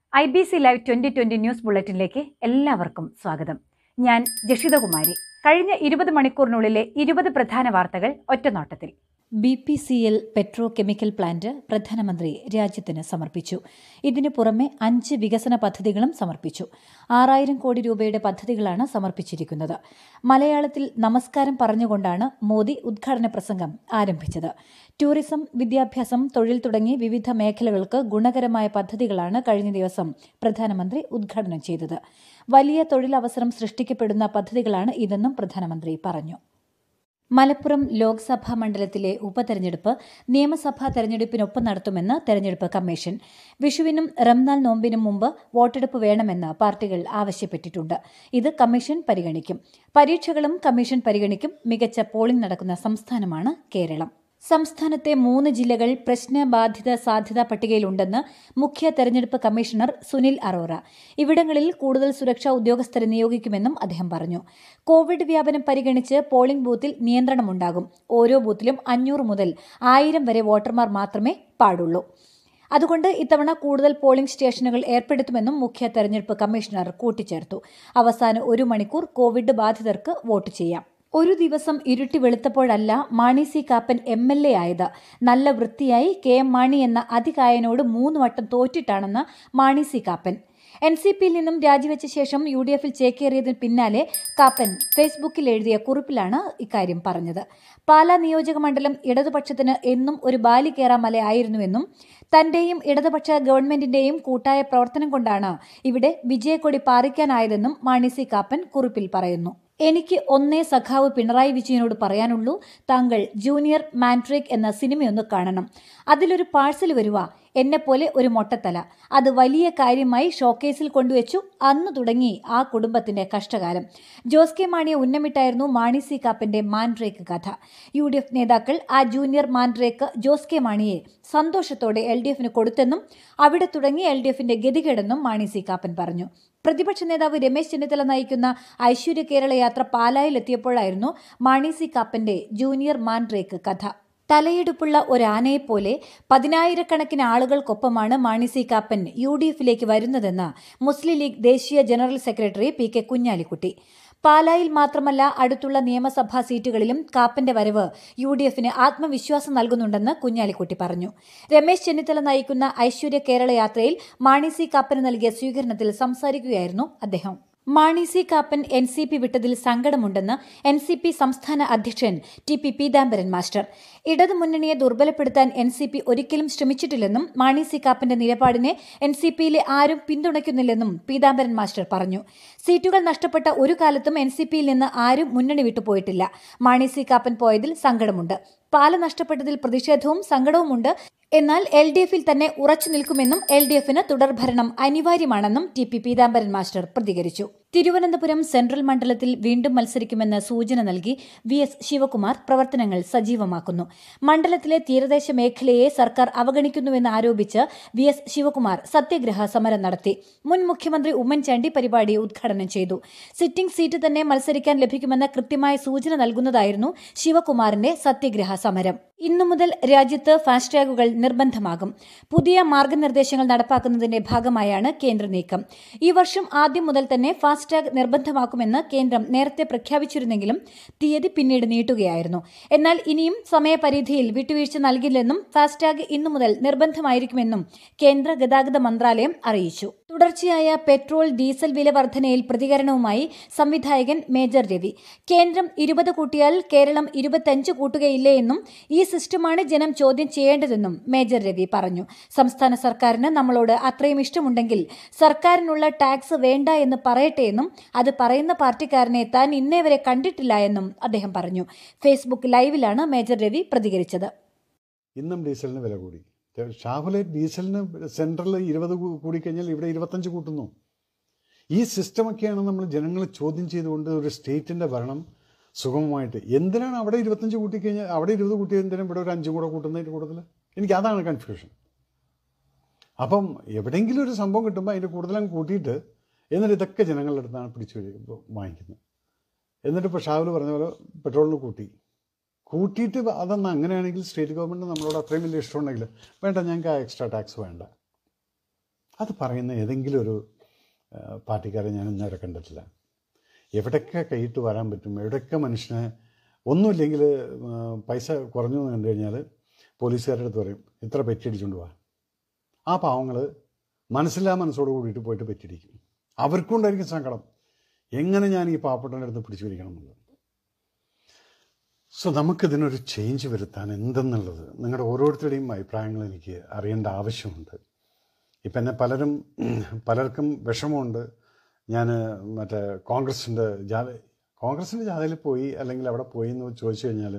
I B C live twenty twenty news ബുള്ളറ്റിനിലേക്ക് എല്ലാവർക്കും സ്വാഗതം ഞാൻ ജഷിതകുമാരി കഴിഞ്ഞ ഇരുപത് മണിക്കൂറിനുള്ളിലെ ഇരുപത് പ്രധാന വാർത്തകൾ ഒറ്റനോട്ടത്തിൽ B P C L petrochemical plant പ്രധാനമന്ത്രി രാജ്യത്തിന് സമർപ്പിച്ചു ഇതിനു പുറമെ അഞ്ച് വികസന പദ്ധതികളും സമർപ്പിച്ചു ആറായിരം കോടി രൂപയുടെ പദ്ധതികളാണ് സമർപ്പിച്ചിരിക്കുന്നത് മലയാളത്തിൽ നമസ്കാരം പറഞ്ഞുകൊണ്ടാണ് മോദി ഉദ്ഘാടന പ്രസംഗം ആരംഭിച്ചത് ടൂറിസം വിദ്യാഭ്യാസം തൊഴിൽ തുടങ്ങി വിവിധ മേഖലകൾക്ക് ഗുണകരമായ പദ്ധതികളാണ് കഴിഞ്ഞ ദിവസം പ്രധാനമന്ത്രി ഉദ്ഘാടനം ചെയ്തത് വലിയ തൊഴിലവസരം സൃഷ്ടിക്കപ്പെടുന്ന പദ്ധതികളാണ് ഇതെന്നും പ്രധാനമന്ത്രി പറഞ്ഞു മലപ്പുറം ലോക്സഭാ മണ്ഡലത്തിലെ ഉപതെരഞ്ഞെടുപ്പ് നിയമസഭാ തെരഞ്ഞെടുപ്പിനൊപ്പം നടത്തുമെന്ന് തെരഞ്ഞെടുപ്പ് കമ്മീഷൻ വിഷുവിനും റംസാൻ നോമ്പിനും മുമ്പ് വോട്ടെടുപ്പ് വേണമെന്ന് പാർട്ടികൾ ആവശ്യപ്പെട്ടിട്ടുണ്ട് ഇത് കമ്മീഷൻ പരിഗണിക്കും പരീക്ഷകളും കമ്മീഷൻ പരിഗണിക്കും മികച്ച പോളിംഗ് നടക്കുന്ന സംസ്ഥാനമാണ് കേരളം സംസ്ഥാനത്തെ മൂന്ന് ജില്ലകൾ പ്രശ്നബാധിത സാധ്യതാ പട്ടികയിലുണ്ടെന്ന് മുഖ്യ തെരഞ്ഞെടുപ്പ് കമ്മീഷണർ സുനിൽ അറോറ ഇവിടങ്ങളിൽ കൂടുതൽ സുരക്ഷാ ഉദ്യോഗസ്ഥരെ നിയോഗിക്കുമെന്നും അദ്ദേഹം പറഞ്ഞു കോവിഡ് വ്യാപനം പരിഗണിച്ച് പോളിംഗ് ബൂത്തിൽ നിയന്ത്രണമുണ്ടാകും ഓരോ ബൂത്തിലും അഞ്ഞൂറ് മുതൽ ആയിരം വരെ വോട്ടർമാർ മാത്രമേ പാടുള്ളൂ അതുകൊണ്ട് ഇത്തവണ കൂടുതൽ പോളിംഗ് സ്റ്റേഷനുകൾ ഏർപ്പെടുത്തുമെന്നും മുഖ്യ തെരഞ്ഞെടുപ്പ് കമ്മീഷണർ കൂട്ടിച്ചേർത്തു അവസാന ഒരു മണിക്കൂർ കോവിഡ് ബാധിതർക്ക് വോട്ട് ചെയ്യാം ഒരു ദിവസം ഇരുട്ടി വെളുത്തപ്പോഴല്ല Mani C Kappan M L A ആയത് നല്ല വൃത്തിയായി കെ എം മാണി എന്ന അതികായനോട് മൂന്ന് വട്ടം തോറ്റിട്ടാണെന്ന് Mani C Kappan N C പിയിൽ നിന്നും രാജിവെച്ച ശേഷം യു ഡി എഫിൽ ചേക്കേറിയതിന് പിന്നാലെ കാപ്പൻ ഫേസ്ബുക്കിൽ എഴുതിയ കുറിപ്പിലാണ് ഇക്കാര്യം പറഞ്ഞത് പാലാ നിയോജക മണ്ഡലം ഇടതുപക്ഷത്തിന് എന്നും ഒരു ബാലികേറാമല ആയിരുന്നുവെന്നും തന്റെയും ഇടതുപക്ഷ ഗവൺമെന്റിന്റെയും കൂട്ടായ പ്രവർത്തനം കൊണ്ടാണ് ഇവിടെ വിജയക്കൊടി പാറിക്കാനായതെന്നും മാണി സി കാപ്പൻ കുറിപ്പിൽ പറയുന്നു എനിക്ക് ഒന്നേ സഖാവ് പിണറായി വിജയനോട് പറയാനുള്ളൂ താങ്കൾ ജൂനിയർ മാൻട്രേക്ക് എന്ന സിനിമയൊന്ന് കാണണം അതിലൊരു പാഴ്സൽ വരുക എന്നെപ്പോലെ ഒരു മൊട്ടത്തല അത് വലിയ കാര്യമായി ഷോക്കേസിൽ കൊണ്ടുവച്ചു അന്ന് തുടങ്ങി ആ കുടുംബത്തിന്റെ കഷ്ടകാലം ജോസ് കെ മാണിയെ ഉന്നമിട്ടായിരുന്നു മാണി സി കാപ്പന്റെ മാൻഡ്രേക്ക് കഥ യു ഡി എഫ് നേതാക്കൾ ആ ജൂനിയർ മാൻഡ്രേക്ക് ജോസ് കെ മാണിയെ സന്തോഷത്തോടെ എൽ ഡി എഫിന് കൊടുത്തെന്നും അവിടെ തുടങ്ങി എൽ ഡി എഫിന്റെ ഗതികേടെന്നും മാണി സി കാപ്പൻ പറഞ്ഞു പ്രതിപക്ഷ നേതാവ് രമേശ് ചെന്നിത്തല നയിക്കുന്ന ഐശ്വര്യ കേരള യാത്ര പാലായിലെത്തിയപ്പോഴായിരുന്നു മാണി സി കാപ്പന്റെ ജൂനിയർ മാൻഡ്രേക്ക് കഥ തലയെടുപ്പുള്ള ഒരാനയെപ്പോലെ പതിനായിരക്കണക്കിന് ആളുകൾക്കൊപ്പമാണ് Mani C Kappan U D എഫിലേക്ക് വരുന്നതെന്ന് മുസ്ലിം ലീഗ് ദേശീയ general secretary P K Kunhalikutty പാലായിൽ മാത്രമല്ല അടുത്തുള്ള നിയമസഭാ സീറ്റുകളിലും കാപ്പന്റെ വരവ് യു ഡി എഫിന് ആത്മവിശ്വാസം നൽകുന്നുണ്ടെന്ന് കുഞ്ഞാലിക്കുട്ടി പറഞ്ഞു രമേശ് ചെന്നിത്തല നയിക്കുന്ന ഐശ്വര്യ കേരള യാത്രയിൽ മാണി സി കാപ്പന് നൽകിയ സ്വീകരണത്തിൽ സംസാരിക്കുകയായിരുന്നു അദ്ദേഹം Mani C Kappan N C P വിട്ടതിൽ സങ്കടമുണ്ടെന്ന് എൻ സി പി സംസ്ഥാന അധ്യക്ഷൻ ടി പി പീതാംബരൻ മാസ്റ്റർ ഇടതുമുന്നണിയെ ദുർബലപ്പെടുത്താൻ എൻ സി പി ഒരിക്കലും ശ്രമിച്ചിട്ടില്ലെന്നും മാണി സി കാപ്പന്റെ നിലപാടിനെ എൻ സി പിയിലെ ആരും പിന്തുണയ്ക്കുന്നില്ലെന്നും പീതാംബരൻ മാസ്റ്റർ പറഞ്ഞു സീറ്റുകൾ നഷ്ടപ്പെട്ട ഒരു കാലത്തും എൻ സി പിയിൽ നിന്ന് ആരും മുന്നണി വിട്ടുപോയിട്ടില്ല മാണി സി കാപ്പൻ പോയതിൽ സങ്കടമുണ്ട് പാല നഷ്ടപ്പെട്ടതിൽ പ്രതിഷേധവും സങ്കടവുമുണ്ട് എന്നാൽ എൽ ഡി എഫിൽ തന്നെ ഉറച്ചു നിൽക്കുമെന്നും എൽ ഡി എഫിന് തുടർഭരണം അനിവാര്യമാണെന്നും ടി പി പീതാംബരൻ മാസ്റ്റർ പ്രതികരിച്ചു തിരുവനന്തപുരം സെൻട്രൽ മണ്ഡലത്തിൽ വീണ്ടും മത്സരിക്കുമെന്ന് സൂചന നൽകി വി എസ് ശിവകുമാർ പ്രവർത്തനങ്ങൾ സജീവമാക്കുന്നു മണ്ഡലത്തിലെ തീരദേശ മേഖലയെ സർക്കാർ അവഗണിക്കുന്നുവെന്ന് ആരോപിച്ച് വി എസ് ശിവകുമാർ സത്യഗ്രഹ സമരം നടത്തി മുൻ മുഖ്യമന്ത്രി ഉമ്മൻചാണ്ടി പരിപാടി ഉദ്ഘാടനം ചെയ്തു സിറ്റിംഗ് സീറ്റ് തന്നെ മത്സരിക്കാൻ ലഭിക്കുമെന്ന കൃത്യമായ സൂചന നൽകുന്നതായിരുന്നു ശിവകുമാറിന്റെ സത്യഗ്രഹ സമരം ഇന്നു മുതൽ രാജ്യത്ത് ഫാസ്ടാഗുകൾ നിർബന്ധമാകും പുതിയ മാർഗനിർദ്ദേശങ്ങൾ നടപ്പാക്കുന്നതിന്റെ ഭാഗമായാണ് കേന്ദ്ര നീക്കം ഈ വർഷം ആദ്യം മുതൽ തന്നെ ഫാസ്ടാഗ് നിർബന്ധമാക്കുമെന്ന് കേന്ദ്രം നേരത്തെ പ്രഖ്യാപിച്ചിരുന്നെങ്കിലും തീയതി പിന്നീട് നീട്ടുകയായിരുന്നു എന്നാൽ ഇനിയും സമയപരിധിയിൽ വിട്ടുവീഴ്ച നൽകില്ലെന്നും ഫാസ്ടാഗ് ഇന്നു മുതൽ നിർബന്ധമായിരിക്കുമെന്നും കേന്ദ്ര ഗതാഗത മന്ത്രാലയം അറിയിച്ചു തുടർച്ചയായ പെട്രോൾ ഡീസൽ വില വർധനയിൽ പ്രതികരണവുമായി സംവിധായകൻ മേജർ രവി കേന്ദ്രം ഇരുപത് കൂട്ടിയാൽ കേരളം ഇരുപത്തഞ്ച് കൂട്ടുകയില്ലേ എന്നും ഈ സിസ്റ്റമാണ് ജനം ചോദ്യം ചെയ്യേണ്ടതെന്നും മേജർ രവി പറഞ്ഞു സംസ്ഥാന സർക്കാരിന് നമ്മളോട് അത്രയും ഇഷ്ടമുണ്ടെങ്കിൽ സർക്കാരിനുള്ള ടാക്സ് വേണ്ട എന്ന് പറയട്ടെ എന്നും അത് പറയുന്ന പാർട്ടിക്കാരനെ താൻ ഇന്നേ വരെ കണ്ടിട്ടില്ല എന്നും അദ്ദേഹം പറഞ്ഞു ഫേസ്ബുക്ക് ലൈവിലാണ് മേജർ രവി പ്രതികരിച്ചത് ഇന്നും ഡീസലിന് വില കൂടി ഷാഹുലെ ഡീസലിന് സെൻട്രൽ ഇരുപത് കൂടിക്കഴിഞ്ഞാൽ ഇവിടെ ഇരുപത്തഞ്ച് കൂട്ടുന്നു ഈ സിസ്റ്റമൊക്കെയാണ് നമ്മൾ ജനങ്ങളെ ചോദ്യം ചെയ്തുകൊണ്ട് ഒരു സ്റ്റേറ്റിൻ്റെ ഭരണം സുഗമമായിട്ട് എന്തിനാണ് അവിടെ ഇരുപത്തഞ്ച് കൂട്ടിക്കഴിഞ്ഞാൽ അവിടെ ഇരുപത് കൂട്ടിയത് എന്തിനാണ് ഇവിടെ ഒരു അഞ്ചും കൂടെ കൂട്ടുന്നതിൻ്റെ കൂടുതൽ എനിക്ക് അതാണ് കൺഫ്യൂഷൻ അപ്പം എവിടെയെങ്കിലും ഒരു സംഭവം കിട്ടുമ്പോൾ അതിൻ്റെ കൂടുതലങ്ങ് കൂട്ടിയിട്ട് എന്നിട്ട് ഇതൊക്കെ ജനങ്ങളുടെ അടുത്താണ് പിടിച്ചു കഴിയുമ്പോൾ വാങ്ങിക്കുന്നത് എന്നിട്ട് ഇപ്പോൾ ഷാഹുൽ പറഞ്ഞ പോലെ പെട്രോളിന് കൂട്ടി കൂട്ടിയിട്ട് അതൊന്ന് അങ്ങനെയാണെങ്കിൽ സ്റ്റേറ്റ് ഗവൺമെൻറ് നമ്മളോട് അത്രയും വലിയ ഇഷ്ടമുണ്ടെങ്കിൽ വേണ്ട ഞങ്ങൾക്ക് ആ എക്സ്ട്രാ ടാക്സ് വേണ്ട അത് പറയുന്ന ഏതെങ്കിലും ഒരു ആ, പാർട്ടിക്കാരെ ഞാൻ ഇന്നവരെ കണ്ടിട്ടില്ല എവിടെയൊക്കെ കൈയിട്ട് വരാൻ പറ്റും എവിടെയൊക്കെ മനുഷ്യനെ ഒന്നുമില്ലെങ്കിൽ ആ, പൈസ കുറഞ്ഞു എന്ന് കണ്ടു കഴിഞ്ഞാൽ പോലീസുകാരുടെ അടുത്ത് പറയും ഇത്ര പെറ്റിയടിച്ചുകൊണ്ട് പോവാ ആ പാവങ്ങൾ മനസ്സില്ലാ മനസ്സോട് കൂടിയിട്ട് പോയിട്ട് പെറ്റിടിക്കും അവർക്കും ഉണ്ടായിരിക്കും സങ്കടം എങ്ങനെ ഞാൻ ഈ പാവപ്പെട്ടവൻ്റെ അടുത്ത് പിടിച്ചു പിടിക്കണം എന്നുള്ളത് സോ നമുക്കിതിനൊരു ചേഞ്ച് വരുത്താൻ എന്തെന്നുള്ളത് നിങ്ങളുടെ ഓരോരുത്തരുടെയും അഭിപ്രായങ്ങൾ എനിക്ക് അറിയേണ്ട ആവശ്യമുണ്ട് ഇപ്പം എന്നെ പലരും പലർക്കും വിഷമമുണ്ട് ഞാൻ മറ്റേ കോൺഗ്രസിൻ്റെ ജാഥ കോൺഗ്രസിൻ്റെ ജാഥയിൽ പോയി അല്ലെങ്കിൽ അവിടെ പോയി എന്ന് ചോദിച്ചു കഴിഞ്ഞാൽ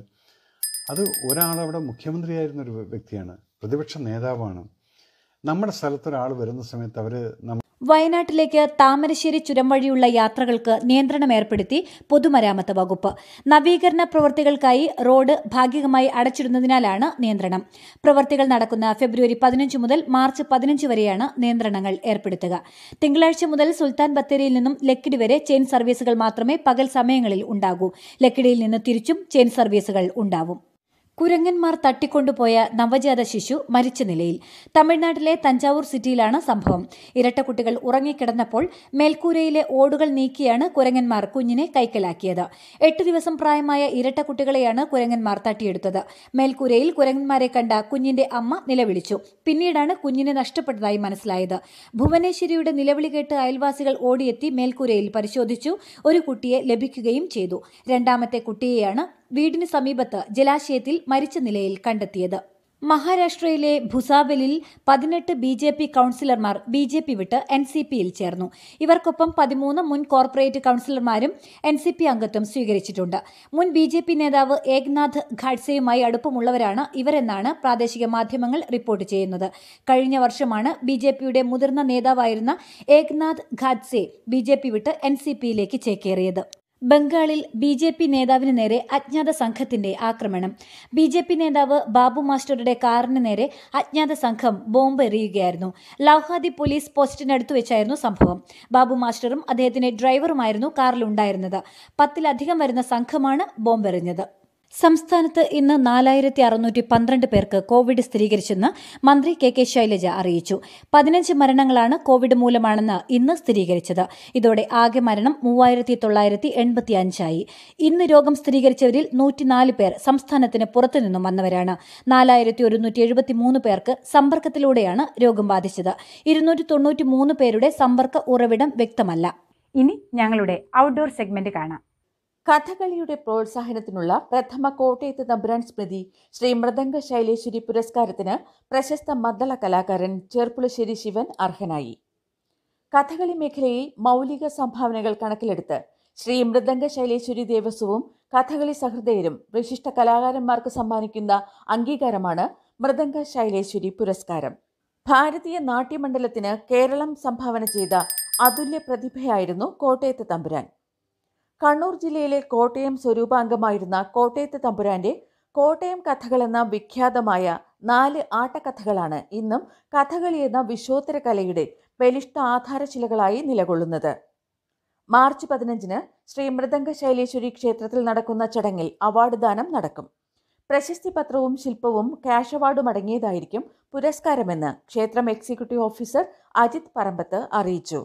അത് ഒരാളവിടെ മുഖ്യമന്ത്രിയായിരുന്ന ഒരു വ്യക്തിയാണ് പ്രതിപക്ഷ നേതാവാണ് നമ്മുടെ സ്ഥലത്ത് ഒരാൾ വരുന്ന സമയത്ത് അവർ നമ്മൾ വയനാട്ടിലേക്ക് താമരശ്ശേരി ചുരം വഴിയുള്ള യാത്രകൾക്ക് നിയന്ത്രണം ഏർപ്പെടുത്തി പൊതുമരാമത്ത് വകുപ്പ് നവീകരണ പ്രവൃത്തികൾക്കായി റോഡ് ഭാഗികമായി അടച്ചിടുന്നതിനാലാണ് നിയന്ത്രണം പ്രവൃത്തികൾ നടക്കുന്ന ഫെബ്രുവരി പതിനഞ്ച് മുതൽ മാർച്ച് പതിനഞ്ച് വരെയാണ് നിയന്ത്രണങ്ങൾ ഏർപ്പെടുത്തുക തിങ്കളാഴ്ച മുതൽ സുൽത്താൻ ബത്തേരിയിൽ നിന്നും ലക്കിടി വരെ ചെയിൻ സർവീസുകൾ മാത്രമേ പകൽ സമയങ്ങളിൽ ഉണ്ടാകൂ ലക്കിടിയിൽ നിന്ന് തിരിച്ചും ചെയിൻ സർവീസുകൾ ഉണ്ടാവും കുരങ്ങന്മാർ തട്ടിക്കൊണ്ടുപോയ നവജാത ശിശു മരിച്ച നിലയിൽ തമിഴ്നാട്ടിലെ തഞ്ചാവൂർ സിറ്റിയിലാണ് സംഭവം ഇരട്ടക്കുട്ടികൾ ഉറങ്ങിക്കിടന്നപ്പോൾ മേൽക്കൂരയിലെ ഓടുകൾ നീക്കിയാണ് കുരങ്ങന്മാർ കുഞ്ഞിനെ കൈക്കലാക്കിയത് എട്ട് ദിവസം പ്രായമായ ഇരട്ടക്കുട്ടികളെയാണ് കുരങ്ങന്മാർ തട്ടിയെടുത്തത് മേൽക്കൂരയിൽ കുരങ്ങന്മാരെ കണ്ട കുഞ്ഞിന്റെ അമ്മ നിലവിളിച്ചു പിന്നീടാണ് കുഞ്ഞിനെ നഷ്ടപ്പെട്ടതായി മനസ്സിലായത് ഭുവനേശ്വരിയുടെ നിലവിളി കേട്ട് അയൽവാസികൾ ഓടിയെത്തി മേൽക്കൂരയിൽ പരിശോധിച്ചു ഒരു കുട്ടിയെ ലഭിക്കുകയും ചെയ്തു രണ്ടാമത്തെ കുട്ടിയെയാണ് വീടിന് സമീപത്ത് ജലാശയത്തിൽ മരിച്ച നിലയിൽ കണ്ടെത്തിയത് മഹാരാഷ്ട്രയിലെ ഭുസാവലിൽ പതിനെട്ട് ബി ജെ പി കൌൺസിലർമാർ ബി ജെ പി വിട്ട് എൻ സി പിയിൽ ചേർന്നു ഇവർക്കൊപ്പം പതിമൂന്ന് മുൻ കോർപ്പറേറ്റ് കൌൺസിലർമാരും എൻ സി പി അംഗത്വം സ്വീകരിച്ചിട്ടുണ്ട് മുൻ ബി ജെ പി നേതാവ് ഏക്നാഥ് ഖാഡ്സെയുമായി അടുപ്പമുള്ളവരാണ് ഇവരെന്നാണ് പ്രാദേശിക മാധ്യമങ്ങൾ റിപ്പോർട്ട് ചെയ്യുന്നത് കഴിഞ്ഞ വർഷമാണ് ബി ജെ പിയുടെ മുതിർന്ന നേതാവായിരുന്ന Eknath Khadse B J P വിട്ട് എൻ സി പിയിലേക്ക് ചേക്കേറിയത് ബംഗാളിൽ ബി ജെ പി നേതാവിന് നേരെ അജ്ഞാത സംഘത്തിന്റെ ആക്രമണം ബി ജെ പി നേതാവ് ബാബു മാസ്റ്ററുടെ കാറിന് നേരെ അജ്ഞാത സംഘം ബോംബ് എറിയുകയായിരുന്നു ലൌഹാദി പോലീസ് പോസ്റ്റിനടുത്ത് വെച്ചായിരുന്നു സംഭവം ബാബു മാസ്റ്ററും അദ്ദേഹത്തിന്റെ ഡ്രൈവറുമായിരുന്നു കാറിലുണ്ടായിരുന്നത് പത്തിലധികം വരുന്ന സംഘമാണ് ബോംബെറിഞ്ഞത് സംസ്ഥാനത്ത് ഇന്ന് നാലായിരത്തി അറുന്നൂറ്റി പന്ത്രണ്ട് പേർക്ക് കോവിഡ് സ്ഥിരീകരിച്ചെന്ന് മന്ത്രി കെ കെ ശൈലജ അറിയിച്ചു പതിനഞ്ച് മരണങ്ങളാണ് കോവിഡ് മൂലമാണെന്ന് ഇന്ന് സ്ഥിരീകരിച്ചത് ഇതോടെ ആകെ മരണം മൂവായിരത്തി തൊള്ളായിരത്തി എൺപത്തി അഞ്ചായി ഇന്ന് രോഗം സ്ഥിരീകരിച്ചവരിൽ നൂറ്റിനാല് പേർ സംസ്ഥാനത്തിന് പുറത്തുനിന്നും വന്നവരാണ് നാലായിരത്തി ഒരുന്നൂറ്റി എഴുപത്തി മൂന്ന് പേർക്ക് സമ്പർക്കത്തിലൂടെയാണ് രോഗം ബാധിച്ചത് ഇരുന്നൂറ്റി തൊണ്ണൂറ്റി മൂന്ന് പേരുടെ സമ്പർക്ക ഉറവിടം വ്യക്തമല്ല ഇനി ഞങ്ങളുടെ ഔട്ട്ഡോർ സെഗ്മെന്റ് കാണാം കഥകളിയുടെ പ്രോത്സാഹനത്തിനുള്ള പ്രഥമ കോട്ടയത്ത് തമ്പുരാൻ സ്മൃതി ശ്രീ മൃദംഗ ശൈലേശ്വരി പുരസ്കാരത്തിന് പ്രശസ്ത മദ്ദള കലാകാരൻ ചെർപ്പുളശ്ശേരി ശിവൻ അർഹനായി കഥകളി മേഖലയിൽ മൗലിക സംഭാവനകൾ കണക്കിലെടുത്ത് ശ്രീ മൃദംഗ ശൈലേശ്വരി ദേവസ്വവും കഥകളി സഹൃദയരും വിശിഷ്ട കലാകാരന്മാർക്ക് സമ്മാനിക്കുന്ന അംഗീകാരമാണ് മൃദംഗ ശൈലേശ്വരി പുരസ്കാരം ഭാരതീയ നാട്യമണ്ഡലത്തിന് കേരളം സംഭാവന ചെയ്ത അതുല്യ പ്രതിഭയായിരുന്നു കോട്ടയത്ത് തമ്പുരാൻ കണ്ണൂർ ജില്ലയിലെ കോട്ടയം സ്വരൂപാംഗമായിരുന്ന കോട്ടയത്ത് തമ്പുരാന്റെ കോട്ടയം കഥകൾ എന്ന വിഖ്യാതമായ നാല് ആട്ടക്കഥകളാണ് ഇന്നും കഥകളി എന്ന വിശ്വോത്തര കലയുടെ ബലിഷ്ഠ ആധാരശിലകളായി നിലകൊള്ളുന്നത് മാർച്ച് പതിനഞ്ചിന് ശ്രീ മൃദംഗ ശൈലേശ്വരി ക്ഷേത്രത്തിൽ നടക്കുന്ന ചടങ്ങിൽ അവാർഡ് ദാനം നടക്കും പ്രശസ്തി പത്രവും ശില്പവും ക്യാഷ് അവാർഡും അടങ്ങിയതായിരിക്കും പുരസ്കാരമെന്ന് ക്ഷേത്രം എക്സിക്യൂട്ടീവ് ഓഫീസർ അജിത് പറമ്പത്ത് അറിയിച്ചു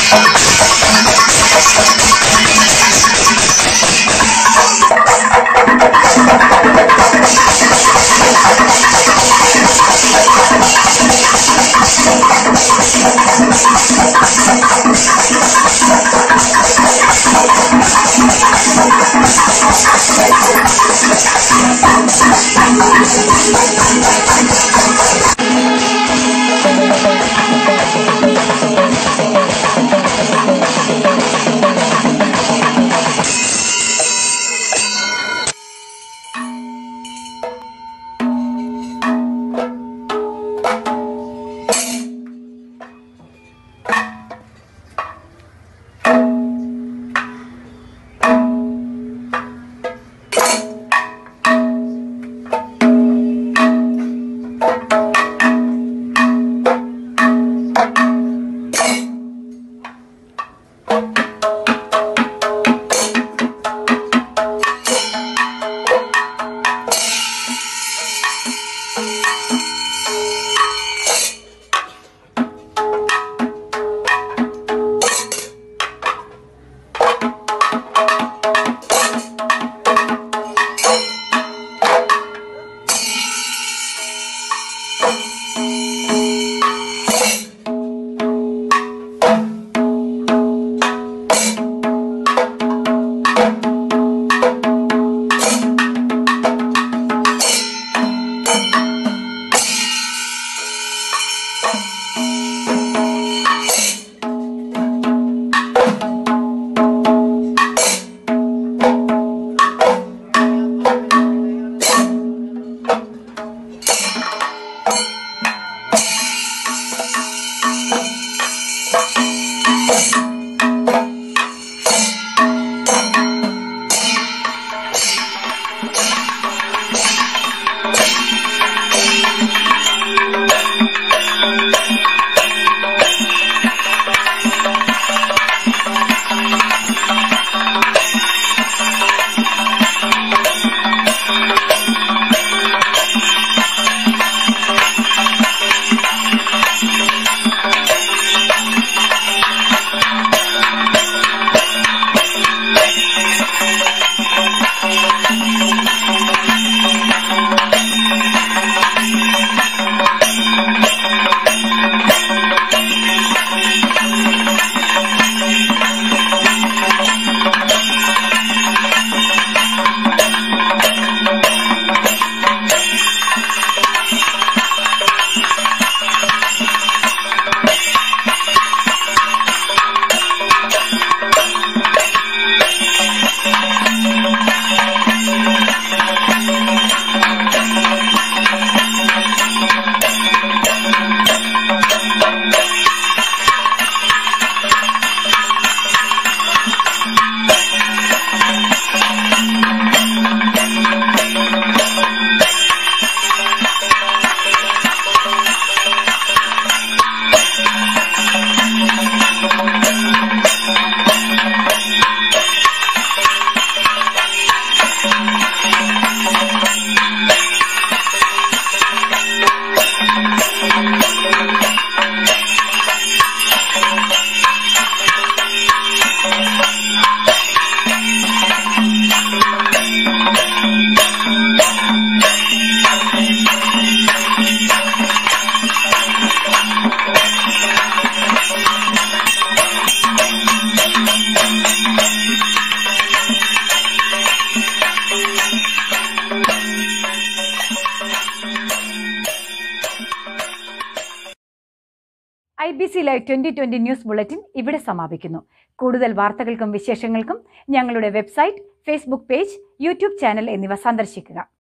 I B C live twenty twenty news bulletin ഇവിടെ സമാപിക്കുന്നു കൂടുതൽ വാർത്തകൾക്കും വിശേഷങ്ങൾക്കും ഞങ്ങളുടെ website Facebook page YouTube channel എന്നിവ സന്ദർശിക്കുക